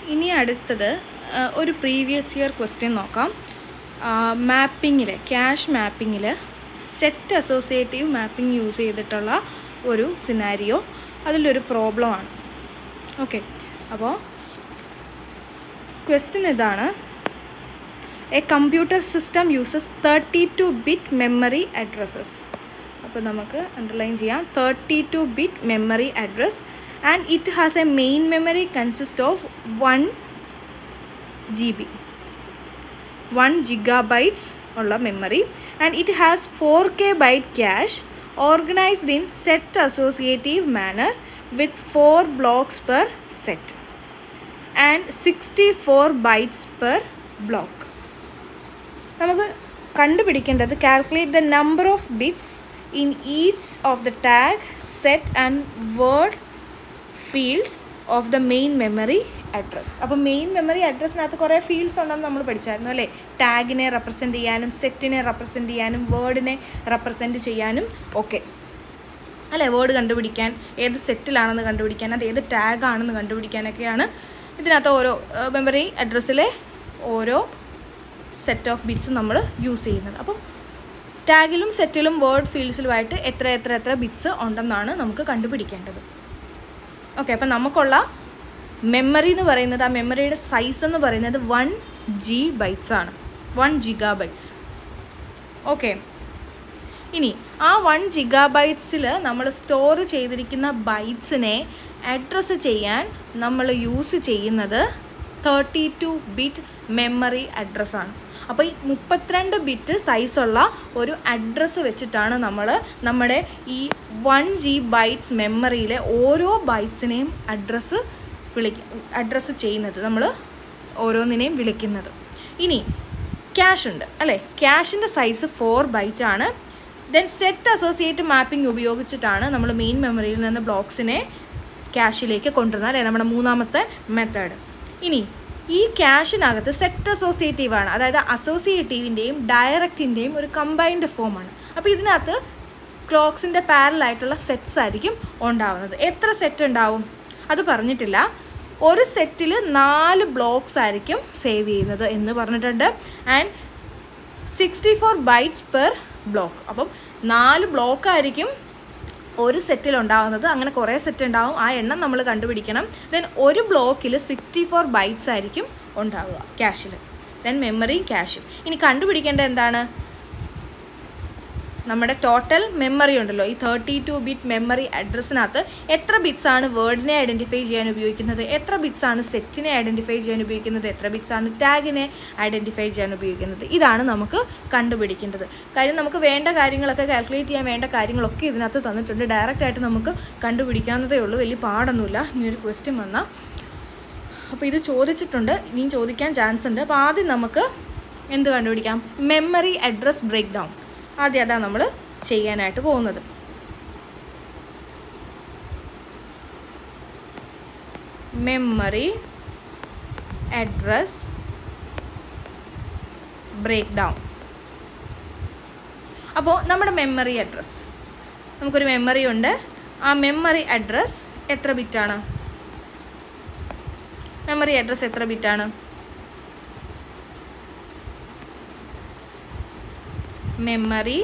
ഇനി അടുത്തത് ആ, ഒരു പ്രീവിയസ് ഇയർ ക്വസ്റ്റ്യൻ നോക്കാം മാപ്പിങ്ങിൽ ക്യാഷ് മാപ്പിങ്ങിൽ സെറ്റ് അസോസിയേറ്റീവ് മാപ്പിംഗ് യൂസ് ചെയ്തിട്ടുള്ള ഒരു സിനാരിയോ അതിലൊരു പ്രോബ്ലമാണ് ഓക്കെ അപ്പോൾ ക്വസ്റ്റ്യൻ ഇതാണ് a computer system uses thirty two bit memory addresses അപ്പോൾ നമുക്ക് അണ്ടർലൈൻ ചെയ്യാം thirty two bit memory address and it has a main memory consist of one G B one gigabytes ഉള്ള memory and it has four K byte cache organized in set associative manner with four blocks per set and sixty four bytes per block നമുക്ക് കണ്ടുപിടിക്കേണ്ടത് calculate the number of bits in each of the tag set and word fields of the main memory address അപ്പോൾ main memory അഡ്രസ്സിനകത്ത് കുറേ fields ഉണ്ടെന്ന് നമ്മൾ പഠിച്ചായിരുന്നു അല്ലേ ടാഗിനെ represent ചെയ്യാനും സെറ്റിനെ റെപ്രസെൻറ്റ് ചെയ്യാനും വേർഡിനെ റെപ്രസെൻറ്റ് ചെയ്യാനും ഒക്കെ അല്ലേ വേർഡ് കണ്ടുപിടിക്കാൻ ഏത് സെറ്റിലാണെന്ന് കണ്ടുപിടിക്കാൻ അത് ഏത് ടാഗാണെന്ന് കണ്ടുപിടിക്കാനൊക്കെയാണ് ഇതിനകത്ത് ഓരോ മെമ്മറി അഡ്രസ്സിലെ ഓരോ സെറ്റ് ഓഫ് ബിറ്റ്സ് നമ്മൾ യൂസ് ചെയ്യുന്നത് അപ്പം ടാഗിലും സെറ്റിലും വേർഡ് ഫീൽഡ്സിലുമായിട്ട് എത്ര എത്ര എത്ര ബിറ്റ്സ് ഉണ്ടെന്നാണ് നമുക്ക് കണ്ടുപിടിക്കേണ്ടത് ഓക്കെ അപ്പം നമുക്കുള്ള മെമ്മറി എന്ന് പറയുന്നത് ആ മെമ്മറിയുടെ സൈസ് എന്ന് പറയുന്നത് വൺ ജി ബൈറ്റ്സ് ആണ് വൺ ജിഗാ ബൈറ്റ്സ് ഓക്കെ ഇനി ആ വൺ ജിഗാബൈറ്റ്സിൽ നമ്മൾ സ്റ്റോർ ചെയ്തിരിക്കുന്ന ബൈറ്റ്സിനെ അഡ്രസ്സ് ചെയ്യാൻ നമ്മൾ യൂസ് ചെയ്യുന്നത് തേർട്ടി ടു ബിറ്റ് മെമ്മറി അഡ്രസ്സാണ് അപ്പോൾ ഈ മുപ്പത്തിരണ്ട് ബിറ്റ് സൈസുള്ള ഒരു അഡ്രസ്സ് വെച്ചിട്ടാണ് നമ്മൾ നമ്മുടെ ഈ വൺ ജി ബൈറ്റ്സ് മെമ്മറിയിലെ ഓരോ ബൈറ്റ്സിനെയും അഡ്രസ്സ് വിളിക്ക അഡ്രസ്സ് ചെയ്യുന്നത് നമ്മൾ ഓരോന്നിനെയും വിളിക്കുന്നത് ഇനി ക്യാഷ് ഉണ്ട് അല്ലേ ക്യാഷിൻ്റെ സൈസ് ഫോർ ബൈറ്റ് ആണ് ദെൻ സെറ്റ് അസോസിയേറ്റ് മാപ്പിംഗ് ഉപയോഗിച്ചിട്ടാണ് നമ്മൾ മെയിൻ മെമ്മറിയിൽ നിന്ന് ബ്ലോക്സിനെ ക്യാഷിലേക്ക് കൊണ്ടുവരുന്നത് അല്ലേ നമ്മുടെ മൂന്നാമത്തെ മെത്തേഡ് ഇനി ഈ ക്യാഷിനകത്ത് സെറ്റ് അസോസിയേറ്റീവ് ആണ് അതായത് അസോസിയേറ്റീവിൻ്റെയും ഡയറക്റ്റിൻ്റെയും ഒരു കമ്പൈൻഡ് ഫോമാണ് അപ്പോൾ ഇതിനകത്ത് ക്ലോക്സിൻ്റെ പാരലായിട്ടുള്ള സെറ്റ്സ് ആയിരിക്കും ഉണ്ടാവുന്നത് എത്ര സെറ്റ് ഉണ്ടാവും അത് പറഞ്ഞിട്ടില്ല ഒരു സെറ്റിൽ നാല് ബ്ലോക്സ് ആയിരിക്കും സേവ് ചെയ്യുന്നത് എന്ന് പറഞ്ഞിട്ടുണ്ട് and sixty four bytes per block അപ്പം നാല് ബ്ലോക്ക് ആയിരിക്കും ഒരു സെറ്റിൽ ഉണ്ടാകുന്നത് അങ്ങനെ കുറേ സെറ്റ് ഉണ്ടാവും ആ എണ്ണം നമ്മൾ കണ്ടുപിടിക്കണം ദെൻ ഒരു ബ്ലോക്കിൽ സിക്സ്റ്റി ഫോർ ബൈറ്റ്സ് ആയിരിക്കും ഉണ്ടാവുക ക്യാഷിൽ ദെൻ മെമ്മറി ക്യാഷും ഇനി കണ്ടുപിടിക്കേണ്ടത് എന്താണ് നമ്മുടെ ടോട്ടൽ മെമ്മറി ഉണ്ടല്ലോ ഈ തേർട്ടി ടു ബിറ്റ് മെമ്മറി അഡ്രസ്സിനകത്ത് എത്ര ബിറ്റ്സ് ആണ് വേർഡിനെ ഐഡൻറ്റിഫൈ ചെയ്യാൻ ഉപയോഗിക്കുന്നത് എത്ര ബിറ്റ്സ് ആണ് സെറ്റിനെ ഐഡൻറ്റിഫൈ ചെയ്യാൻ ഉപയോഗിക്കുന്നത് എത്ര ബിറ്റ്സ് ആണ് ടാഗിനെ ഐഡൻറ്റിഫൈ ചെയ്യാൻ ഉപയോഗിക്കുന്നത് ഇതാണ് നമുക്ക് കണ്ടുപിടിക്കേണ്ടത് കാര്യം നമുക്ക് വേണ്ട കാര്യങ്ങളൊക്കെ കാൽക്കുലേറ്റ് ചെയ്യാൻ വേണ്ട കാര്യങ്ങളൊക്കെ ഇതിനകത്ത് തന്നിട്ടുണ്ട് ഡയറക്റ്റ് ആയിട്ട് നമുക്ക് കണ്ടുപിടിക്കാവുന്നതേ ഉള്ളൂ വലിയ പാടൊന്നുമില്ല ഇങ്ങനൊരു ക്വസ്റ്റ്യൻ വന്നാൽ അപ്പോൾ ഇത് ചോദിച്ചിട്ടുണ്ട് ഇനിയും ചോദിക്കാൻ ചാൻസ് ഉണ്ട് അപ്പോൾ ആദ്യം നമുക്ക് എന്ത് കണ്ടുപിടിക്കാം മെമ്മറി അഡ്രസ് ബ്രേക്ക് ഡൗൺ ആദ്യം അതാണ് നമ്മൾ ചെയ്യാനായിട്ട് പോകുന്നത് മെമ്മറി അഡ്രസ് ബ്രേക്ക് ഡൗൺ അപ്പോൾ നമ്മുടെ മെമ്മറി അഡ്രസ് നമുക്കൊരു മെമ്മറി ഉണ്ട് ആ മെമ്മറി അഡ്രസ് എത്ര ബിറ്റാണ് മെമ്മറി അഡ്രസ് എത്ര ബിറ്റാണ് മെമ്മറി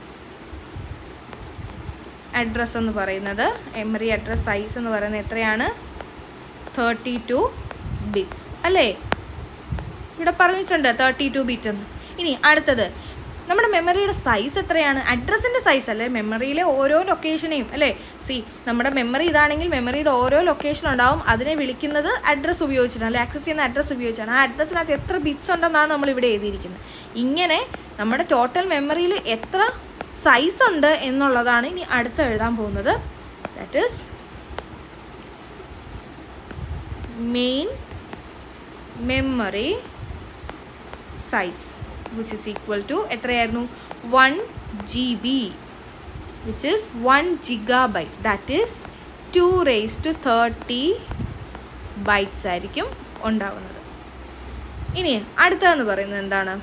അഡ്രസ്സ് എന്ന് പറയുന്നത് മെമ്മറി അഡ്രസ് സൈസ് എന്ന് പറയുന്നത് എത്രയാണ് തേർട്ടി ടു ബിറ്റ്സ് അല്ലേ ഇവിടെ പറഞ്ഞിട്ടുണ്ട് തേർട്ടി ടു ബിറ്റ് എന്ന് ഇനി അടുത്തത് നമ്മുടെ മെമ്മറിയുടെ സൈസ് എത്രയാണ് അഡ്രസ്സിൻ്റെ സൈസ് അല്ലേ മെമ്മറിയിലെ ഓരോ ലൊക്കേഷനെയും അല്ലേ സി നമ്മുടെ മെമ്മറി ഇതാണെങ്കിൽ മെമ്മറിയുടെ ഓരോ ലൊക്കേഷൻ ഉണ്ടാവും അതിനെ വിളിക്കുന്നത് അഡ്രസ്സ് ഉപയോഗിച്ചിട്ടാണ് അല്ലെ ആക്സസ് ചെയ്യുന്ന അഡ്രസ്സ് ഉപയോഗിച്ചാണ് ആ അഡ്രസ്സിനകത്ത് എത്ര ബിറ്റ്സ് ഉണ്ടെന്നാണ് നമ്മൾ ഇവിടെ എഴുതിയിരിക്കുന്നത് ഇങ്ങനെ നമ്മുടെ ടോട്ടൽ മെമ്മറിയിൽ എത്ര സൈസ് ഉണ്ട് എന്നുള്ളതാണ് ഇനി അടുത്ത് എഴുതാൻ പോകുന്നത് that is main memory size which is equal to എത്രയായിരുന്നു one G B which is one giga byte that is two raise to thirty bytes ആയിരിക്കും ഉണ്ടാവുന്നത് ഇനി അടുത്തതെന്ന് പറയുന്നത് എന്താണ്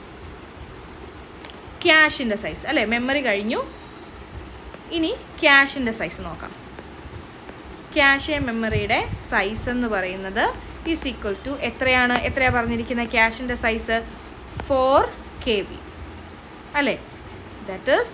ക്യാഷിൻ്റെ സൈസ് അല്ലേ മെമ്മറി കഴിഞ്ഞു ഇനി ക്യാഷിൻ്റെ സൈസ് നോക്കാം ക്യാഷ് മെമ്മറിയുടെ സൈസ് എന്ന് പറയുന്നത് ഈസ് ഈക്വൽ ടു എത്രയാണ് എത്രയാണ് പറഞ്ഞിരിക്കുന്നത് ക്യാഷിൻ്റെ സൈസ് ഫോർ കെ ബി അല്ലേ that is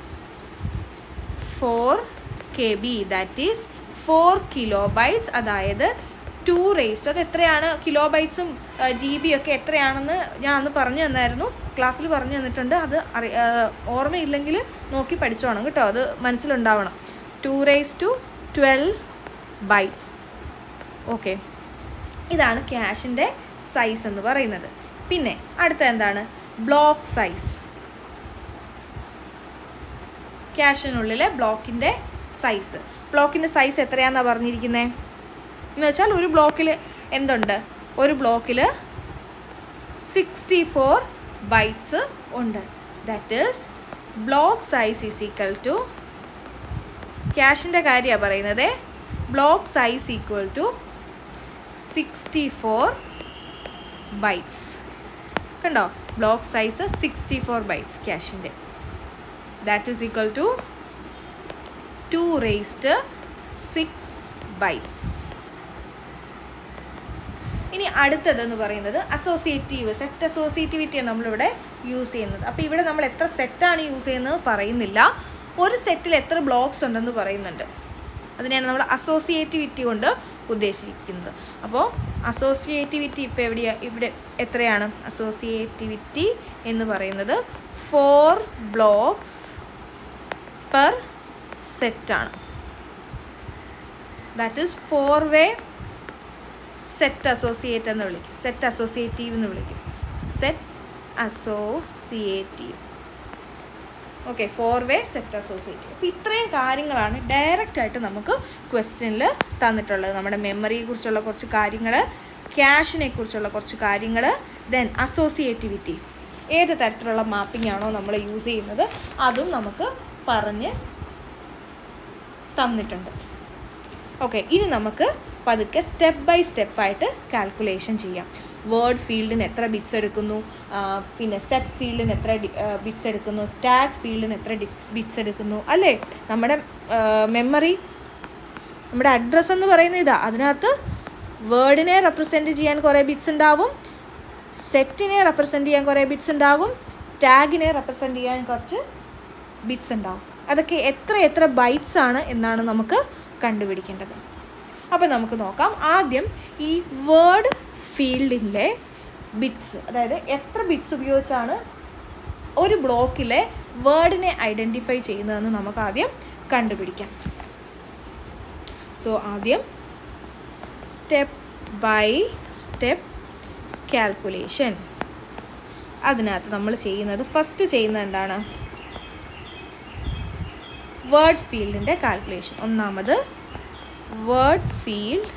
four K B that is four kilo bytes അതായത് ടു റേസ്റ്റ് അത് എത്രയാണ് കിലോ ബൈറ്റ്സും ജി ബി ഒക്കെ എത്രയാണെന്ന് ഞാൻ അന്ന് പറഞ്ഞു തന്നായിരുന്നു ക്ലാസ്സിൽ പറഞ്ഞു തന്നിട്ടുണ്ട് അത് അറി ആ, ഓർമ്മയില്ലെങ്കിൽ നോക്കി പഠിച്ചോണം കേട്ടോ അത് മനസ്സിലുണ്ടാവണം two raise to twelve bytes okay ഇതാണ് ക്യാഷിൻ്റെ സൈസ് എന്ന് പറയുന്നത് പിന്നെ അടുത്ത എന്താണ് ബ്ലോക്ക് സൈസ് ക്യാഷിനുള്ളിലെ ബ്ലോക്കിൻ്റെ സൈസ് ബ്ലോക്കിൻ്റെ സൈസ് എത്രയാണെന്നാണ് പറഞ്ഞിരിക്കുന്നത് എന്ന് വെച്ചാൽ ഒരു ബ്ലോക്കിൽ എന്തുണ്ട് ഒരു ബ്ലോക്കിൽ സിക്സ്റ്റി ഫോർ ബൈറ്റ്സ് ഉണ്ട് that is block size is equal to ക്യാഷിൻ്റെ കാര്യമാണ് പറയുന്നത് block size equal to sixty four bytes കണ്ടോ block size sixty four bytes ക്യാഷിൻ്റെ that is equal to two raise to six bytes ഇനി അടുത്തതെന്ന് പറയുന്നത് അസോസിയേറ്റീവ് സെറ്റ് അസോസിയേറ്റിവിറ്റിയാണ് നമ്മളിവിടെ യൂസ് ചെയ്യുന്നത് അപ്പോൾ ഇവിടെ നമ്മൾ എത്ര സെറ്റാണ് യൂസ് ചെയ്യുന്നത് പറയുന്നില്ല ഒരു സെറ്റിൽ എത്ര ബ്ലോക്സ് ഉണ്ടെന്ന് പറയുന്നുണ്ട് അതിനെയാണ് നമ്മൾ അസോസിയേറ്റിവിറ്റി കൊണ്ട് ഉദ്ദേശിക്കുന്നത് അപ്പോൾ അസോസിയേറ്റിവിറ്റി ഇപ്പോൾ എവിടെയാണ് ഇവിടെ എത്രയാണ് അസോസിയേറ്റിവിറ്റി എന്ന് പറയുന്നത് ഫോർ ബ്ലോക്സ് പെർ സെറ്റാണ് that is four way set associate എന്ന് വിളിക്കും സെറ്റ് അസോസിയേറ്റീവ് എന്ന് വിളിക്കും set associative okay four way set associative അപ്പോൾ ഇത്രയും കാര്യങ്ങളാണ് ഡയറക്റ്റ് ആയിട്ട് നമുക്ക് ക്വസ്റ്റ്യനിൽ തന്നിട്ടുള്ളത് നമ്മുടെ മെമ്മറിയെ കുറിച്ചുള്ള കുറച്ച് കാര്യങ്ങൾ ക്യാഷിനെ കുറിച്ചുള്ള കുറച്ച് കാര്യങ്ങൾ ദെൻ അസോസിയേറ്റിവിറ്റി ഏത് തരത്തിലുള്ള മാപ്പിംഗ് ആണോ നമ്മൾ യൂസ് ചെയ്യുന്നത് അതും നമുക്ക് പറഞ്ഞ് തന്നിട്ടുണ്ട് ഓക്കെ ഇനി നമുക്ക് പതുക്കെ സ്റ്റെപ്പ് ബൈ സ്റ്റെപ്പായിട്ട് കാൽക്കുലേഷൻ ചെയ്യാം വേർഡ് ഫീൽഡിന് എത്ര ബിറ്റ്സ് എടുക്കുന്നു ആ, പിന്നെ സെറ്റ് ഫീൽഡിന് എത്ര ബിറ്റ്സ് എടുക്കുന്നു ടാഗ് ഫീൽഡിന് എത്ര ബിറ്റ്സ് എടുക്കുന്നു അല്ലേ നമ്മുടെ മെമ്മറി നമ്മുടെ അഡ്രസ്സ് എന്ന് പറയുന്നത് ഇതാ അതിനകത്ത് വേർഡിനെ റെപ്രസെൻറ്റ് ചെയ്യാൻ കുറേ ബിറ്റ്സ് ഉണ്ടാവും സെറ്റിനെ റെപ്രസെൻറ്റ് ചെയ്യാൻ കുറേ ബിറ്റ്സ് ഉണ്ടാകും ടാഗിനെ റെപ്രസെൻറ്റ് ചെയ്യാൻ കുറച്ച് ബിറ്റ്സ് ഉണ്ടാവും അതൊക്കെ എത്ര എത്ര ബൈറ്റ്സ് ആണ് എന്നാണ് നമുക്ക് കണ്ടുപിടിക്കേണ്ടത് അപ്പോൾ നമുക്ക് നോക്കാം ആദ്യം ഈ വേർഡ് ഫീൽഡിലെ ബിറ്റ്സ് അതായത് എത്ര ബിറ്റ്സ് ഉപയോഗിച്ചാണ് ഒരു ബ്ലോക്കിലെ വേർഡിനെ ഐഡൻറ്റിഫൈ ചെയ്യുന്നതെന്ന് നമുക്ക് ആദ്യം കണ്ടുപിടിക്കാം സോ ആദ്യം സ്റ്റെപ്പ് ബൈ സ്റ്റെപ്പ് കാൽക്കുലേഷൻ അതിനകത്ത് നമ്മൾ ചെയ്യുന്നത് ഫസ്റ്റ് ചെയ്യുന്നത് എന്താണ് വേർഡ് ഫീൽഡിൻ്റെ കാൽക്കുലേഷൻ ഒന്നാമത് വേർഡ് ഫീൽഡ്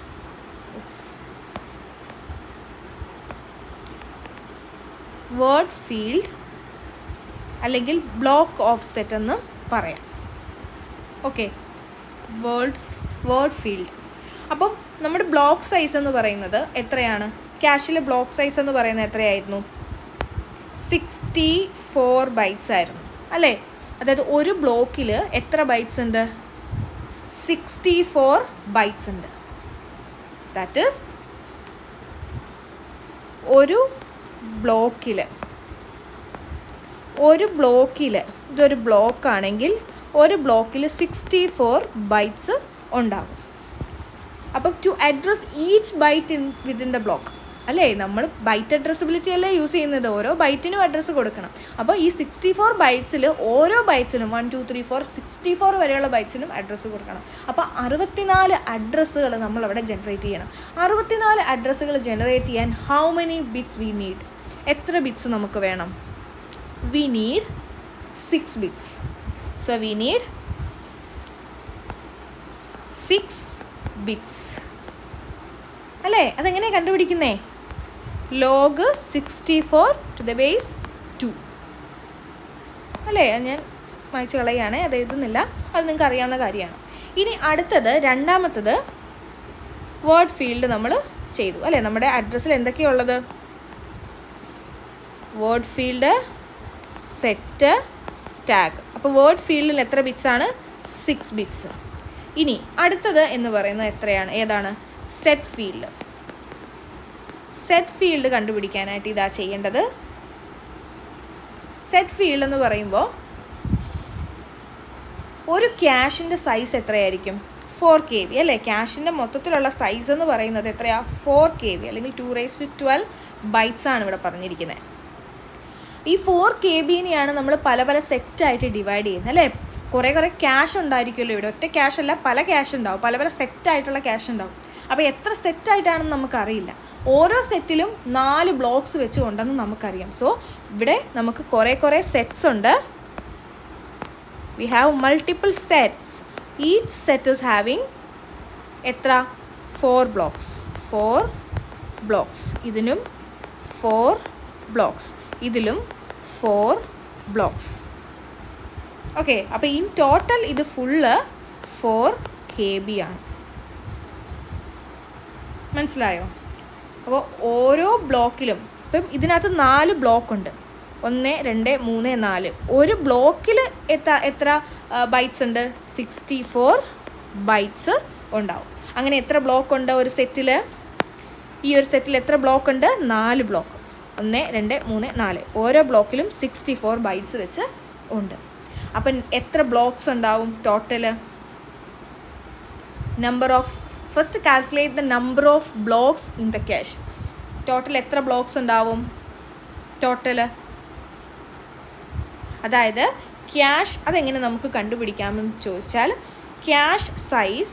വേർഡ് ഫീൽഡ് അല്ലെങ്കിൽ ബ്ലോക്ക് ഓഫ് സെറ്റ് എന്ന് പറയാം ഓക്കെ വേർഡ് വേർഡ് ഫീൽഡ് അപ്പം നമ്മുടെ ബ്ലോക്ക് സൈസ് എന്ന് പറയുന്നത് എത്രയാണ് ക്യാഷിലെ ബ്ലോക്ക് സൈസ് എന്ന് പറയുന്നത് എത്രയായിരുന്നു സിക്സ്റ്റി ഫോർ ബൈറ്റ്സ് ആയിരുന്നു അല്ലേ അതായത് ഒരു ബ്ലോക്കിൽ എത്ര ബൈറ്റ്സ് ഉണ്ട് സിക്സ്റ്റി ഫോർ ബൈറ്റ്സ് ഉണ്ട് ദാറ്റ് ഈസ് ഒരു ബ്ലോക്കിൽ ഒരു ബ്ലോക്കിൽ ഇതൊരു ബ്ലോക്കാണെങ്കിൽ ഒരു ബ്ലോക്കിൽ സിക്സ്റ്റി ഫോർ ബൈറ്റ്സ് ഉണ്ടാകും അപ്പം to address each byte in within the block അല്ലേ നമ്മൾ ബൈറ്റ് അഡ്രസ്സബിലിറ്റി അല്ലേ യൂസ് ചെയ്യുന്നത് ഓരോ ബൈറ്റിനും അഡ്രസ്സ് കൊടുക്കണം അപ്പോൾ ഈ സിക്സ്റ്റി ഫോർ ബൈറ്റ്സിൽ ഓരോ ബൈറ്റ്സിനും one two three four sixty four വരെയുള്ള ബൈറ്റ്സിനും അഡ്രസ്സ് കൊടുക്കണം അപ്പോൾ അറുപത്തിനാല് അഡ്രസ്സുകൾ നമ്മൾ അവിടെ ജനറേറ്റ് ചെയ്യണം അറുപത്തിനാല് അഡ്രസ്സുകൾ ജനറേറ്റ് ചെയ്യാൻ how many bits we need എത്ര ബിറ്റ്സ് നമുക്ക് വേണം we need six bits so we need six bits അല്ലേ അതെങ്ങനെയാണ് കണ്ടുപിടിക്കുന്നേ log sixty four to the base two അല്ലേ അത് ഞാൻ വായിച്ചു കളയുകയാണേ അത് എഴുതുന്നില്ല അത് നിങ്ങൾക്ക് അറിയാവുന്ന കാര്യമാണ് ഇനി അടുത്തത് രണ്ടാമത്തത് വേർഡ് ഫീൽഡ് നമ്മൾ ചെയ്തു അല്ലേ നമ്മുടെ അഡ്രസ്സിൽ എന്തൊക്കെയുള്ളത് വേർഡ് ഫീൽഡ് സെറ്റ് ടാഗ് അപ്പോൾ വേർഡ് ഫീൽഡിൽ എത്ര ബിറ്റ്സ് ആണ് സിക്സ് ബിറ്റ്സ് ഇനി അടുത്തത് എന്ന് പറയുന്നത് എത്രയാണ് ഏതാണ് സെറ്റ് ഫീൽഡ് സെറ്റ് ഫീൽഡ് കണ്ടുപിടിക്കാനായിട്ട് ഇതാ ചെയ്യേണ്ടത് സെറ്റ് ഫീൽഡ് എന്ന് പറയുമ്പോൾ ഒരു ക്യാഷിൻ്റെ സൈസ് എത്രയായിരിക്കും ഫോർ കെ വി അല്ലേ ക്യാഷിൻ്റെ മൊത്തത്തിലുള്ള സൈസ് എന്ന് പറയുന്നത് എത്രയാ ഫോർ കെ വി അല്ലെങ്കിൽ two raise to twelve bytes ആണ് ഇവിടെ പറഞ്ഞിരിക്കുന്നത് ഈ ഫോർ കെ ബിനെയാണ് നമ്മൾ പല പല സെറ്റായിട്ട് ഡിവൈഡ് ചെയ്യുന്നത് അല്ലേ കുറേ കുറേ ക്യാഷ് ഉണ്ടായിരിക്കുമല്ലോ ഇവിടെ ഒറ്റ ക്യാഷ് അല്ല പല ക്യാഷ് ഉണ്ടാവും പല പല സെറ്റായിട്ടുള്ള ക്യാഷ് ഉണ്ടാവും അപ്പോൾ എത്ര സെറ്റായിട്ടാണെന്ന് നമുക്കറിയില്ല ഓരോ സെറ്റിലും നാല് ബ്ലോക്സ് വെച്ച് ഉണ്ടെന്ന് നമുക്കറിയാം സോ ഇവിടെ നമുക്ക് കുറേ കുറേ സെറ്റ്സ് ഉണ്ട് we have multiple sets each set is having എത്ര ഫോർ ബ്ലോക്സ് ഫോർ ബ്ലോക്സ് ഇതിനും ഫോർ ബ്ലോക്സ് ഇതിലും ഫോർ ബ്ലോക്സ് ഓക്കെ അപ്പോൾ ഇൻ ടോട്ടൽ ഇത് ഫുള്ള് ഫോർ കെ ബി ആണ് മനസ്സിലായോ അപ്പോൾ ഓരോ ബ്ലോക്കിലും ഇപ്പം ഇതിനകത്ത് നാല് ബ്ലോക്ക് ഉണ്ട് ഒന്ന് രണ്ട് മൂന്ന് നാല് ഒരു ബ്ലോക്കിൽ എത്ര എത്ര ബൈറ്റ്സ് ഉണ്ട് സിക്സ്റ്റി ഫോർ ബൈറ്റ്സ് ഉണ്ടാവും അങ്ങനെ എത്ര ബ്ലോക്ക് ഉണ്ട് ഒരു സെറ്റിൽ ഈ ഒരു സെറ്റിൽ എത്ര ബ്ലോക്ക് ഉണ്ട് നാല് ബ്ലോക്ക് ഒന്ന് രണ്ട് മൂന്ന് നാല് ഓരോ ബ്ലോക്കിലും സിക്സ്റ്റി ഫോർ ബൈറ്റ്സ് വെച്ച് ഉണ്ട് അപ്പം എത്ര ബ്ലോക്സ് ഉണ്ടാവും total number of first calculate the number of blocks in the cache total എത്ര ബ്ലോക്സ് ഉണ്ടാവും ടോട്ടൽ അതായത് ക്യാഷ് അതെങ്ങനെ നമുക്ക് കണ്ടുപിടിക്കാമെന്ന് ചോദിച്ചാൽ cache size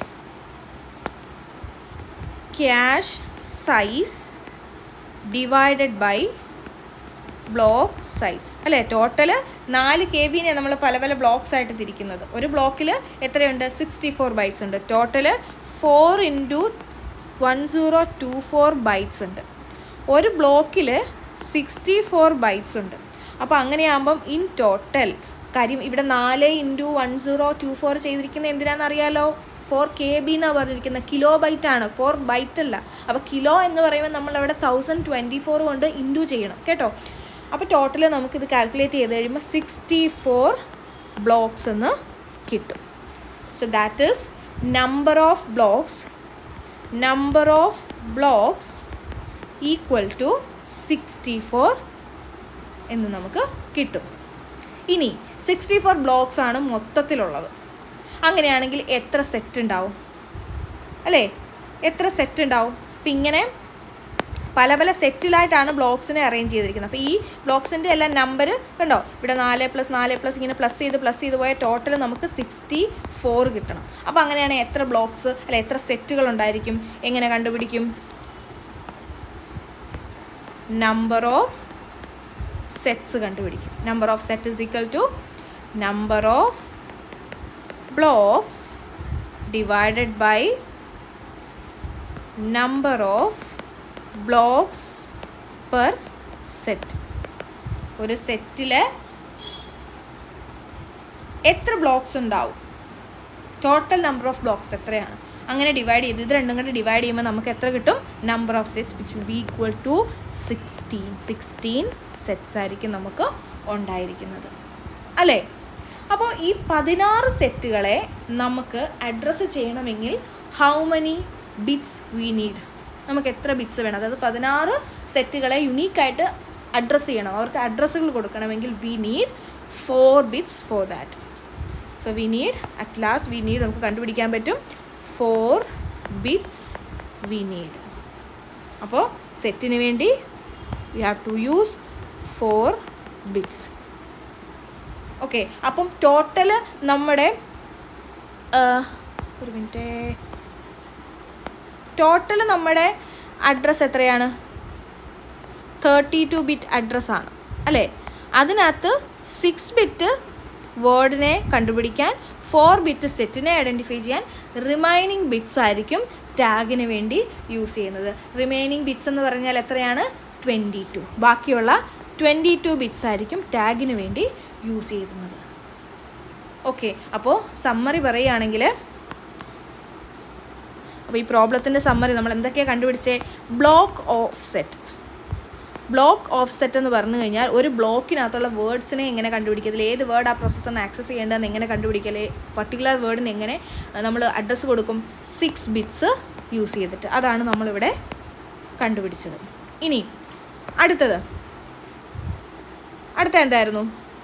cache size divided by block size അല്ലേ ടോട്ടൽ നാല് കെ ബിനെ നമ്മൾ പല പല ബ്ലോക്സ് ആയിട്ട് തിരിക്കുന്നത് ഒരു ബ്ലോക്കിൽ എത്രയുണ്ട് സിക്സ്റ്റി ഫോർ ബൈറ്റ്സ് ഉണ്ട് total four into one zero two four bytes ഉണ്ട് ഒരു ബ്ലോക്കിൽ സിക്സ്റ്റി ഫോർ ബൈറ്റ്സ് ഉണ്ട് അപ്പോൾ അങ്ങനെയാകുമ്പം ഇൻ ടോട്ടൽ കാര്യം ഇവിടെ നാല് into one zero two four ചെയ്തിരിക്കുന്നത് എന്തിനാണെന്ന് അറിയാലോ ഫോർ കെ ബി എന്നാണ് പറഞ്ഞിരിക്കുന്നത് കിലോ ബൈറ്റ് ആണ് ഫോർ ബൈറ്റ് അല്ല അപ്പോൾ കിലോ എന്ന് പറയുമ്പോൾ നമ്മൾ അവിടെ തൗസൻഡ് ട്വൻറ്റി ഫോർ കൊണ്ട് ഇൻറ്റു ചെയ്യണം കേട്ടോ അപ്പോൾ ടോട്ടൽ നമുക്കിത് കാൽക്കുലേറ്റ് ചെയ്ത് കഴിയുമ്പോൾ സിക്സ്റ്റി ഫോർ ബ്ലോക്സ് എന്ന് കിട്ടും so that is number of blocks number of blocks equal to sixty four എന്ന് നമുക്ക് കിട്ടും ഇനി സിക്സ്റ്റി ഫോർ ബ്ലോക്സ് ആണ് മൊത്തത്തിലുള്ളത് അങ്ങനെയാണെങ്കിൽ എത്ര സെറ്റ് ഉണ്ടാവും അല്ലേ എത്ര സെറ്റ് ഉണ്ടാവും അപ്പം ഇങ്ങനെ പല പല സെറ്റിലായിട്ടാണ് ബ്ലോക്സിനെ അറേഞ്ച് ചെയ്തിരിക്കുന്നത് അപ്പോൾ ഈ ബ്ലോക്സിൻ്റെ എല്ലാം നമ്പർ കണ്ടോ ഇവിടെ നാല് പ്ലസ് നാല് പ്ലസ് ഇങ്ങനെ പ്ലസ് ചെയ്ത് പ്ലസ് ചെയ്ത് പോയ ടോട്ടൽ നമുക്ക് സിക്സ്റ്റി ഫോർ കിട്ടണം അപ്പോൾ അങ്ങനെയാണെങ്കിൽ എത്ര ബ്ലോക്സ് അല്ല എത്ര സെറ്റുകൾ ഉണ്ടായിരിക്കും എങ്ങനെ കണ്ടുപിടിക്കും നമ്പർ ഓഫ് സെറ്റ്സ് കണ്ടുപിടിക്കും number of set is equal to number of blocks divided by number of blocks per set ഒരു സെറ്റിൽ എത്ര ബ്ലോക്സ് ഉണ്ടാവും ടോട്ടൽ നമ്പർ ഓഫ് ബ്ലോക്സ് എത്രയാണ് അങ്ങനെ ഡിവൈഡ് ചെയ്ത് ഇത് രണ്ടും കൂടെ ഡിവൈഡ് ചെയ്യുമ്പോൾ നമുക്ക് എത്ര കിട്ടും number of sets which will be equal to sixteen sixteen sets ആയിരിക്കും നമുക്ക് ഉണ്ടായിരിക്കുന്നത് അല്ലേ അപ്പോൾ ഈ പതിനാറ് സെറ്റുകളെ നമുക്ക് അഡ്രസ്സ് ചെയ്യണമെങ്കിൽ how many bits we need നമുക്ക് എത്ര ബിറ്റ്സ് വേണം അതായത് പതിനാറ് സെറ്റുകളെ യുണീക്കായിട്ട് അഡ്രസ്സ് ചെയ്യണം അവർക്ക് അഡ്രസ്സുകൾ കൊടുക്കണമെങ്കിൽ we need four bits for that so we need at last we need നമുക്ക് കണ്ടുപിടിക്കാൻ പറ്റും ഫോർ ബിറ്റ്സ് വി നീഡ് അപ്പോൾ സെറ്റിന് വേണ്ടി we have to use four bits okay അപ്പം ടോട്ടൽ നമ്മുടെ ഒരു മിനിറ്റ് ടോട്ടൽ നമ്മുടെ അഡ്രസ്സ് എത്രയാണ് തേർട്ടി ടു ബിറ്റ് അഡ്രസ്സാണ് അല്ലേ അതിനകത്ത് സിക്സ് ബിറ്റ് വേർഡിനെ കണ്ടുപിടിക്കാൻ ഫോർ ബിറ്റ് സെറ്റിനെ ഐഡൻറ്റിഫൈ ചെയ്യാൻ റിമൈനിങ് ബിറ്റ്സ് ആയിരിക്കും ടാഗിന് വേണ്ടി യൂസ് ചെയ്യുന്നത് റിമൈനിങ് ബിറ്റ്സ് എന്ന് പറഞ്ഞാൽ എത്രയാണ് ട്വൻറ്റി ടു ബാക്കിയുള്ള ട്വൻറ്റി ടു ബിറ്റ്സ് ആയിരിക്കും ടാഗിന് വേണ്ടി യൂസ് ചെയ്യുന്നത് ഓക്കെ അപ്പോൾ സമ്മറി പറയുകയാണെങ്കിൽ അപ്പോൾ ഈ പ്രോബ്ലത്തിൻ്റെ സമ്മറി നമ്മൾ എന്തൊക്കെയാണ് കണ്ടുപിടിച്ചേ block of set block of set എന്ന് പറഞ്ഞു കഴിഞ്ഞാൽ ഒരു ബ്ലോക്കിനകത്തുള്ള വേർഡ്സിനെ എങ്ങനെ കണ്ടുപിടിക്കത്തില്ല ഏത് വേർഡ് ആ പ്രോസസ്സറിന് ആക്സസ് ചെയ്യേണ്ടതെന്ന് എങ്ങനെ കണ്ടുപിടിക്കല് പർട്ടിക്കുലർ വേർഡിന് എങ്ങനെ നമ്മൾ അഡ്രസ്സ് കൊടുക്കും സിക്സ് ബിറ്റ്സ് യൂസ് ചെയ്തിട്ട് അതാണ് നമ്മളിവിടെ കണ്ടുപിടിച്ചത് ഇനി അടുത്തത് അടുത്ത എന്തായിരുന്നു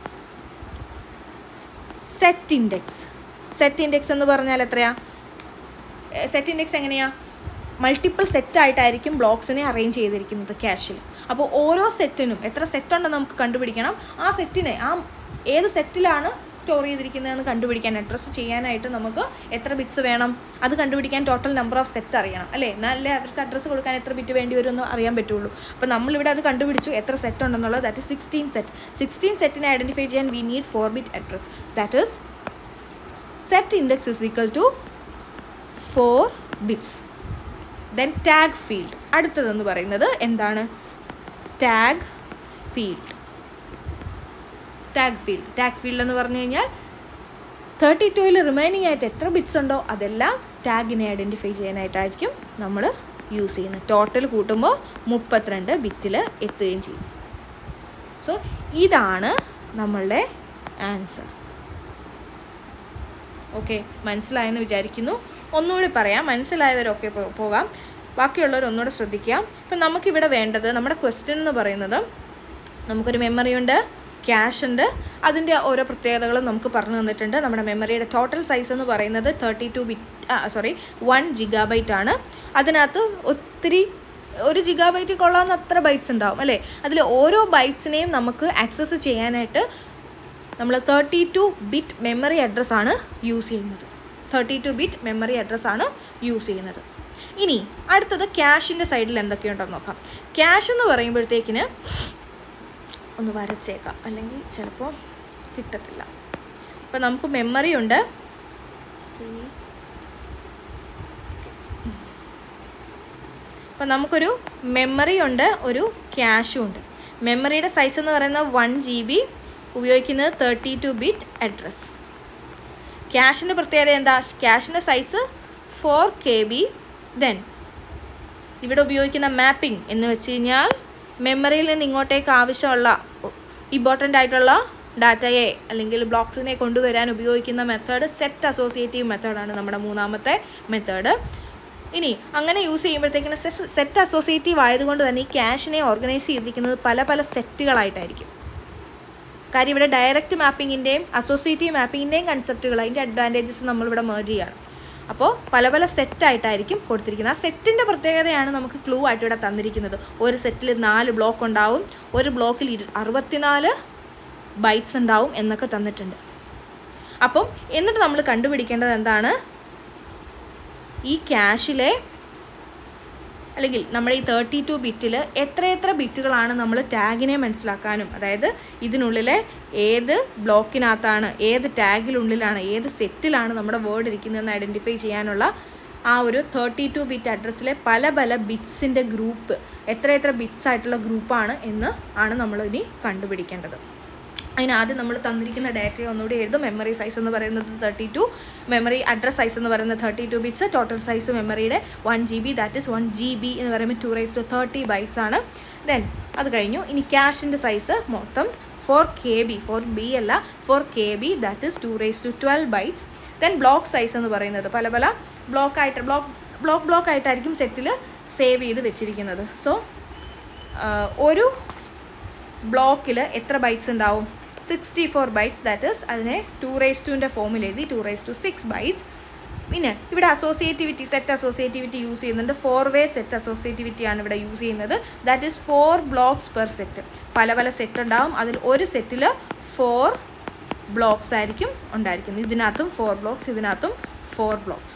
സെറ്റ് ഇൻഡെക്സ് സെറ്റ് ഇൻഡെക്സ് എന്ന് പറഞ്ഞാൽ എത്രയാ സെറ്റ് ഇൻഡെക്സ് എങ്ങനെയാ മൾട്ടിപ്പിൾ സെറ്റായിട്ടായിരിക്കും ബ്ലോക്സിനെ അറേഞ്ച് ചെയ്തിരിക്കുന്നത് ക്യാഷിൽ അപ്പോൾ ഓരോ സെറ്റിനും എത്ര സെറ്റ് ഉണ്ടെന്ന് നമുക്ക് കണ്ടുപിടിക്കണം ആ സെറ്റിനെ ആ ഏത് സെറ്റിലാണ് സ്റ്റോർ ചെയ്തിരിക്കുന്നതെന്ന് കണ്ടുപിടിക്കാൻ അഡ്രസ്സ് ചെയ്യാനായിട്ട് നമുക്ക് എത്ര ബിറ്റ്സ് വേണം അത് കണ്ടുപിടിക്കാൻ ടോട്ടൽ നമ്പർ ഓഫ് സെറ്റ് അറിയണം അല്ലേ എന്നാലേ അവർക്ക് അഡ്രസ്സ് കൊടുക്കാൻ എത്ര ബിറ്റ് വേണ്ടി വരുമെന്ന് അറിയാൻ പറ്റുള്ളൂ അപ്പോൾ നമ്മളിവിടെ അത് കണ്ടുപിടിച്ചു എത്ര സെറ്റ് ഉണ്ടെന്നുള്ളത് that is sixteen set sixteen സെറ്റിനെ ഐഡൻറ്റിഫൈ ചെയ്യാൻ we need four bit address that is set index is equal to four bits then tag field അടുത്തതെന്ന് പറയുന്നത് എന്താണ് tag field tag field tag field എന്ന് പറഞ്ഞു കഴിഞ്ഞാൽ തേർട്ടി ടുവിൽ റിമൈനിങ് ആയിട്ട് എത്ര ബിറ്റ്സ് ഉണ്ടോ അതെല്ലാം ടാഗിനെ ഐഡൻറ്റിഫൈ ചെയ്യാനായിട്ടായിരിക്കും നമ്മൾ യൂസ് ചെയ്യുന്നത് ടോട്ടൽ കൂട്ടുമ്പോൾ മുപ്പത്തിരണ്ട് ബിറ്റിൽ എത്തുകയും ചെയ്യും സോ ഇതാണ് നമ്മളുടെ ആൻസർ ഓക്കെ മനസ്സിലായെന്ന് വിചാരിക്കുന്നു ഒന്നുകൂടി പറയാം മനസ്സിലായവരൊക്കെ പോ- പോകാം ബാക്കിയുള്ളവർ ഒന്നുകൂടെ ശ്രദ്ധിക്കുക ഇപ്പം നമുക്കിവിടെ വേണ്ടത് നമ്മുടെ ക്വസ്റ്റ്യൻ എന്ന് പറയുന്നത് നമുക്കൊരു മെമ്മറി ഉണ്ട് ക്യാഷ് ഉണ്ട് അതിൻ്റെ ഓരോ പ്രത്യേകതകളും നമുക്ക് പറഞ്ഞു തന്നിട്ടുണ്ട് നമ്മുടെ മെമ്മറിയുടെ ടോട്ടൽ സൈസ് എന്ന് പറയുന്നത് thirty two bit sorry one gigabyte ആണ് അതിനകത്ത് ഒത്തിരി ഒരു ജിഗാബൈറ്റിൽ കൊള്ളാവുന്ന അത്ര ബൈറ്റ്സ് ഉണ്ടാവും അല്ലേ അതിൽ ഓരോ ബൈറ്റ്സിനെയും നമുക്ക് ആക്സസ് ചെയ്യാനായിട്ട് നമ്മൾ തേർട്ടി ടു ബിറ്റ് മെമ്മറി അഡ്രസ്സാണ് യൂസ് ചെയ്യുന്നത് തേർട്ടി ടു ബിറ്റ് മെമ്മറി അഡ്രസ്സാണ് യൂസ് ചെയ്യുന്നത് ഇനി അടുത്തത് ക്യാഷിൻ്റെ സൈഡിൽ എന്തൊക്കെയുണ്ടെന്ന് നോക്കാം ക്യാഷ് എന്ന് പറയുമ്പോഴത്തേക്കിന് ഒന്ന് വരച്ചേക്കാം അല്ലെങ്കിൽ ചിലപ്പോൾ കിട്ടത്തില്ല ഇപ്പം നമുക്ക് മെമ്മറി ഉണ്ട് അപ്പം നമുക്കൊരു മെമ്മറി ഉണ്ട് ഒരു ക്യാഷും ഉണ്ട് മെമ്മറിയുടെ സൈസ് എന്ന് പറയുന്നത് വൺ ജി ബി ഉപയോഗിക്കുന്നത് തേർട്ടി ടു ബിറ്റ് അഡ്രസ് ക്യാഷിൻ്റെ പ്രത്യേകത എന്താ ക്യാഷിൻ്റെ size four K B then ഇവിടെ ഉപയോഗിക്കുന്ന മാപ്പിംഗ് എന്ന് വെച്ച് കഴിഞ്ഞാൽ മെമ്മറിയിൽ നിന്ന് ഇങ്ങോട്ടേക്ക് ആവശ്യമുള്ള ഇമ്പോർട്ടൻ്റ് ആയിട്ടുള്ള ഡാറ്റയെ അല്ലെങ്കിൽ ബ്ലോക്സിനെ കൊണ്ടുവരാൻ ഉപയോഗിക്കുന്ന മെത്തേഡ് സെറ്റ് അസോസിയേറ്റീവ് മെത്തേഡാണ് നമ്മുടെ മൂന്നാമത്തെ മെത്തേഡ് ഇനി അങ്ങനെ യൂസ് ചെയ്യുമ്പോഴത്തേക്കിന് സെറ്റ് അസോസിയേറ്റീവ് ആയതുകൊണ്ട് തന്നെ ഈ ക്യാഷിനെ ഓർഗനൈസ് ചെയ്തിരിക്കുന്നത് പല പല സെറ്റുകളായിട്ടായിരിക്കും കാര്യം ഇവിടെ ഡയറക്റ്റ് മാപ്പിങ്ങിൻ്റെയും അസോസിയേറ്റീവ് മാപ്പിങ്ങിൻ്റെയും കൺസെപ്റ്റുകൾ അതിൻ്റെ അഡ്വാൻറ്റേജസ് നമ്മളിവിടെ മേർജ് ചെയ്യാണ് അപ്പോൾ പല പല സെറ്റായിട്ടായിരിക്കും കൊടുത്തിരിക്കുന്നത് ആ സെറ്റിൻ്റെ പ്രത്യേകതയാണ് നമുക്ക് ക്ലൂ ആയിട്ട് ഇവിടെ തന്നിരിക്കുന്നത് ഒരു സെറ്റിൽ നാല് ബ്ലോക്ക് ഉണ്ടാവും ഒരു ബ്ലോക്കിൽ ഇരു അറുപത്തിനാല് ബൈറ്റ്സ് ഉണ്ടാവും എന്നൊക്കെ തന്നിട്ടുണ്ട് അപ്പം എന്നിട്ട് നമ്മൾ കണ്ടുപിടിക്കേണ്ടത് എന്താണ് ഈ ക്യാഷിലെ അല്ലെങ്കിൽ നമ്മുടെ ഈ തേർട്ടി ടു ബിറ്റിൽ എത്ര എത്ര ബിറ്റുകളാണ് നമ്മൾ ടാഗിനെ മനസ്സിലാക്കാനും അതായത് ഇതിനുള്ളിലെ ഏത് ബ്ലോക്കിനകത്താണ് ഏത് ടാഗിനുള്ളിലാണ് ഏത് സെറ്റിലാണ് നമ്മുടെ വേർഡ് ഇരിക്കുന്നതെന്ന് ഐഡൻറ്റിഫൈ ചെയ്യാനുള്ള ആ ഒരു തേർട്ടി ടു ബിറ്റ് അഡ്രസ്സിലെ പല പല ബിറ്റ്സിൻ്റെ ഗ്രൂപ്പ് എത്ര എത്ര ബിറ്റ്സ് ആയിട്ടുള്ള ഗ്രൂപ്പാണ് എന്ന് ആണ് നമ്മൾ ഇനി കണ്ടുപിടിക്കേണ്ടത് അതിന് ആദ്യം നമ്മൾ തന്നിരിക്കുന്ന ഡാറ്റയെ ഒന്നുകൂടി എഴുതും മെമ്മറി സൈസ് എന്ന് പറയുന്നത് thirty two memory address size എന്ന് പറയുന്നത് thirty two bits total size മെമ്മറിയുടെ one G B that is one G B എന്ന് പറയുമ്പോൾ two raise to thirty bytes ആണ് ദെൻ അത് കഴിഞ്ഞു ഇനി ക്യാഷിൻ്റെ സൈസ് മൊത്തം four K B four B അല്ല four K B that is two raise to twelve bytes then block size എന്ന് പറയുന്നത് പല പല ബ്ലോക്കായിട്ട് ബ്ലോക്ക് ബ്ലോക്ക് ബ്ലോക്ക് ആയിട്ടായിരിക്കും സെറ്റിൽ സേവ് ചെയ്ത് വെച്ചിരിക്കുന്നത് സോ ഒരു ബ്ലോക്കിൽ എത്ര ബൈറ്റ്സ് ഉണ്ടാവും sixty four bytes that is അതിനെ ടു റേസ് ടുവിൻ്റെ ഫോമിൽ എഴുതി two raise two six bytes പിന്നെ ഇവിടെ അസോസിയേറ്റിവിറ്റി സെറ്റ് അസോസിയേറ്റിവിറ്റി യൂസ് ചെയ്യുന്നുണ്ട് ഫോർ വേ സെറ്റ് അസോസിയേറ്റിവിറ്റി ആണ് ഇവിടെ യൂസ് ചെയ്യുന്നത് that is four blocks per set പല പല സെറ്റ് ഉണ്ടാവും അതിൽ ഒരു സെറ്റിൽ ഫോർ ബ്ലോക്സ് ആയിരിക്കും ഉണ്ടായിരിക്കുന്നത് ഇതിനകത്തും ഫോർ ബ്ലോക്സ് ഇതിനകത്തും ഫോർ ബ്ലോക്സ്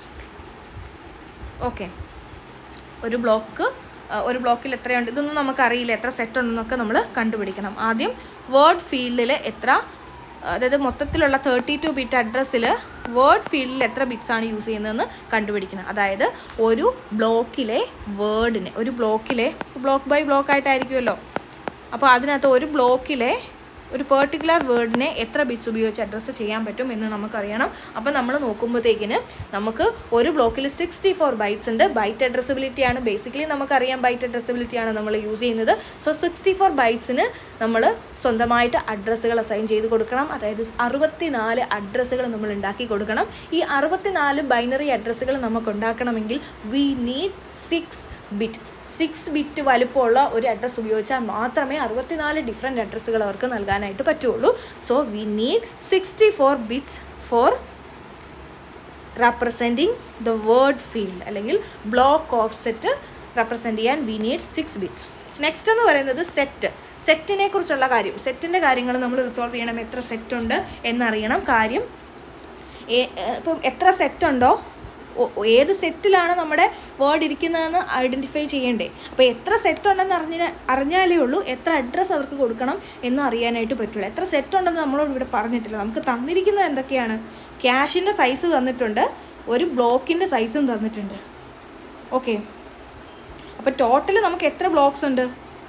ഓക്കെ ഒരു ബ്ലോക്ക് ഒരു ബ്ലോക്കിൽ എത്രയുണ്ട് ഇതൊന്നും നമുക്കറിയില്ല എത്ര സെറ്റ് ഉണ്ടെന്നൊക്കെ നമ്മൾ കണ്ടുപിടിക്കണം ആദ്യം വേർഡ് ഫീൽഡിൽ എത്ര അതായത് മൊത്തത്തിലുള്ള തേർട്ടി ടു ബിറ്റ് അഡ്രസ്സിൽ വേർഡ് ഫീൽഡിൽ എത്ര ബിറ്റ്സ് ആണ് യൂസ് ചെയ്യുന്നതെന്ന് കണ്ടുപിടിക്കണം അതായത് ഒരു ബ്ലോക്കിലെ വേർഡിനെ ഒരു ബ്ലോക്കിലെ ബ്ലോക്ക് ബൈ ബ്ലോക്ക് ആയിട്ടായിരിക്കുമല്ലോ അപ്പോൾ അതിനകത്ത് ഒരു ബ്ലോക്കിലെ ഒരു പെർട്ടിക്കുലർ വേർഡിനെ എത്ര ബിറ്റ്സ് ഉപയോഗിച്ച് അഡ്രസ്സ് ചെയ്യാൻ പറ്റും എന്ന് നമുക്കറിയണം അപ്പോൾ നമ്മൾ നോക്കുമ്പോഴത്തേക്കിന് നമുക്ക് ഒരു ബ്ലോക്കിൽ സിക്സ്റ്റി ഫോർ ബൈറ്റ്സ് ഉണ്ട് ബൈറ്റ് അഡ്രസ്സബിലിറ്റി ആണ് ബേസിക്കലി നമുക്കറിയാം ബൈറ്റ് അഡ്രസ്സബിലിറ്റി ആണ് നമ്മൾ യൂസ് ചെയ്യുന്നത് സോ സിക്സ്റ്റി ഫോർ ബൈറ്റ്സിന് നമ്മൾ സ്വന്തമായിട്ട് അഡ്രസ്സുകൾ അസൈൻ ചെയ്ത് കൊടുക്കണം അതായത് അറുപത്തിനാല് അഡ്രസ്സുകൾ നമ്മൾ ഉണ്ടാക്കി കൊടുക്കണം ഈ അറുപത്തിനാല് ബൈനറി അഡ്രസ്സുകൾ നമുക്ക് ഉണ്ടാക്കണമെങ്കിൽ we need six bit six bit വലുപ്പമുള്ള ഒരു അഡ്രസ്സ് ഉപയോഗിച്ചാൽ മാത്രമേ അറുപത്തിനാല് ഡിഫറെൻറ്റ് അഡ്രസ്സുകൾ അവർക്ക് നൽകാനായിട്ട് പറ്റുള്ളൂ so we need sixty four bits for representing the word field അല്ലെങ്കിൽ ബ്ലോക്ക് ഓഫ് സെറ്റ് റെപ്രസെൻറ്റ് ചെയ്യാൻ we need six bits next എന്ന് പറയുന്നത് സെറ്റ് സെറ്റിനെ കുറിച്ചുള്ള കാര്യം സെറ്റിൻ്റെ കാര്യങ്ങൾ നമ്മൾ റിസോൾവ് ചെയ്യണം എത്ര സെറ്റ് ഉണ്ട് എന്നറിയണം കാര്യം ഏ- ഏ- ഇപ്പം എത്ര സെറ്റ് ഉണ്ടോ ഒ- ഏത് സെറ്റിലാണ് നമ്മുടെ വേർഡ് ഇരിക്കുന്നതെന്ന് ഐഡൻറ്റിഫൈ ചെയ്യണ്ടേ അപ്പോൾ എത്ര സെറ്റ് ഉണ്ടെന്ന് അറിഞ്ഞ അറിഞ്ഞാലേ ഉള്ളൂ എത്ര അഡ്രസ്സ് അവർക്ക് കൊടുക്കണം എന്ന് അറിയാനായിട്ട് പറ്റുള്ളൂ എത്ര സെറ്റ് ഉണ്ടെന്ന് നമ്മളോട് ഇവിടെ പറഞ്ഞിട്ടില്ല നമുക്ക് തന്നിരിക്കുന്നത് എന്തൊക്കെയാണ് ക്യാഷിൻ്റെ സൈസ് തന്നിട്ടുണ്ട് ഒരു ബ്ലോക്കിൻ്റെ സൈസും തന്നിട്ടുണ്ട് ഓക്കെ അപ്പോൾ ടോട്ടൽ നമുക്ക് എത്ര ബ്ലോക്സ് ഉണ്ട്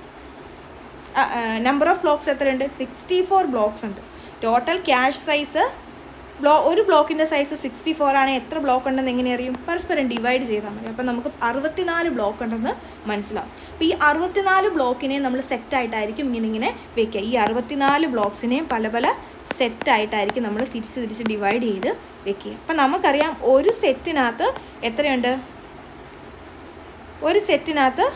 നമ്പർ ഓഫ് ബ്ലോക്സ് എത്രയുണ്ട് സിക്സ്റ്റി ഫോർ ബ്ലോക്സ് ഉണ്ട് ടോട്ടൽ ക്യാഷ് സൈസ് ബ്ലോ ഒരു ബ്ലോക്കിൻ്റെ സൈസ് സിക്സ്റ്റി ഫോർ ആണ് എത്ര ബ്ലോക്ക് ഉണ്ടെന്ന് എങ്ങനെ അറിയും പരസ്പരം ഡിവൈഡ് ചെയ്താൽ മതി അപ്പം നമുക്ക് അറുപത്തിനാല് ബ്ലോക്ക് ഉണ്ടെന്ന് മനസ്സിലാവും അപ്പോൾ ഈ അറുപത്തിനാല് ബ്ലോക്കിനെ നമ്മൾ സെറ്റായിട്ടായിരിക്കും ഇങ്ങനെ ഇങ്ങനെ വെക്കുക ഈ അറുപത്തിനാല് ബ്ലോക്സിനെയും പല പല സെറ്റായിട്ടായിരിക്കും നമ്മൾ തിരിച്ച് തിരിച്ച് ഡിവൈഡ് ചെയ്ത് വെക്കുക അപ്പം നമുക്കറിയാം ഒരു സെറ്റിനകത്ത് എത്രയുണ്ട് ഒരു സെറ്റിനകത്ത്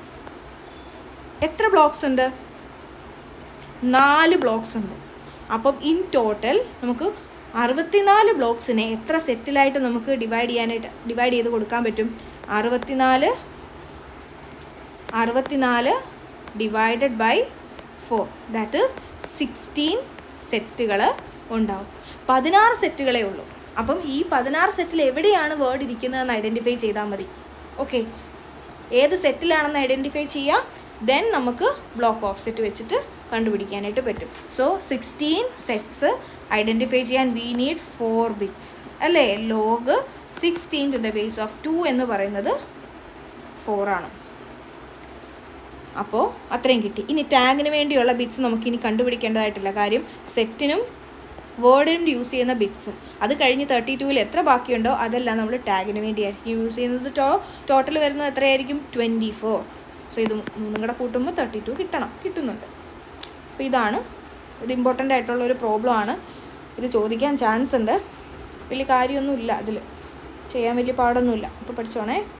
എത്ര ബ്ലോക്സ് ഉണ്ട് നാല് ബ്ലോക്സ് ഉണ്ട് അപ്പം ഇൻ ടോട്ടൽ നമുക്ക് അറുപത്തിനാല് ബ്ലോക്സിനെ എത്ര സെറ്റിലായിട്ട് നമുക്ക് ഡിവൈഡ് ചെയ്യാനായിട്ട് ഡിവൈഡ് ചെയ്ത് കൊടുക്കാൻ പറ്റും അറുപത്തിനാല് അറുപത്തിനാല് divided by four that is sixteen സെറ്റുകൾ ഉണ്ടാവും പതിനാറ് സെറ്റുകളേ ഉള്ളൂ അപ്പം ഈ പതിനാറ് സെറ്റിൽ എവിടെയാണ് വേർഡ് ഇരിക്കുന്നതെന്ന് ഐഡൻറ്റിഫൈ ചെയ്താൽ മതി ഓക്കെ ഏത് സെറ്റിലാണെന്ന് ഐഡൻറ്റിഫൈ ചെയ്യാം ദെൻ നമുക്ക് ബ്ലോക്ക് ഓഫ് സെറ്റ് വെച്ചിട്ട് കണ്ടുപിടിക്കാനായിട്ട് പറ്റും സോ സിക്സ്റ്റീൻ സെറ്റ്സ് ഐഡൻറ്റിഫൈ ചെയ്യാൻ വി നീഡ് ഫോർ ബിറ്റ്സ് അല്ലേ log sixteen two the base of two എന്ന് പറയുന്നത് ഫോറാണ് അപ്പോൾ അത്രയും കിട്ടി ഇനി ടാഗിന് വേണ്ടിയുള്ള ബിറ്റ്സ് നമുക്കിനി കണ്ടുപിടിക്കേണ്ടതായിട്ടില്ല കാര്യം സെറ്റിനും വേർഡിനും യൂസ് ചെയ്യുന്ന ബിറ്റ്സ് അത് കഴിഞ്ഞ് തേർട്ടി ടൂവിൽ എത്ര ബാക്കിയുണ്ടോ അതെല്ലാം നമ്മൾ ടാഗിന് വേണ്ടിയായിരിക്കും യൂസ് ചെയ്യുന്നത് ടോ ടോട്ടൽ വരുന്നത് എത്രയായിരിക്കും ട്വൻറ്റി ഫോർ സോ ഇത് മൂന്നും കൂടെ കൂട്ടുമ്പോൾ തേർട്ടി ടു കിട്ടണം കിട്ടുന്നുണ്ട് അപ്പോൾ ഇതാണ് ഇത് ഇമ്പോർട്ടൻ്റ് ആയിട്ടുള്ള ഒരു പ്രോബ്ലം ആണ് ഇത് ചോദിക്കാൻ ചാൻസ് ഉണ്ട് വലിയ കാര്യമൊന്നുമില്ല അതിൽ ചെയ്യാൻ വലിയ പാടൊന്നുമില്ല അപ്പോൾ പഠിച്ചോണേ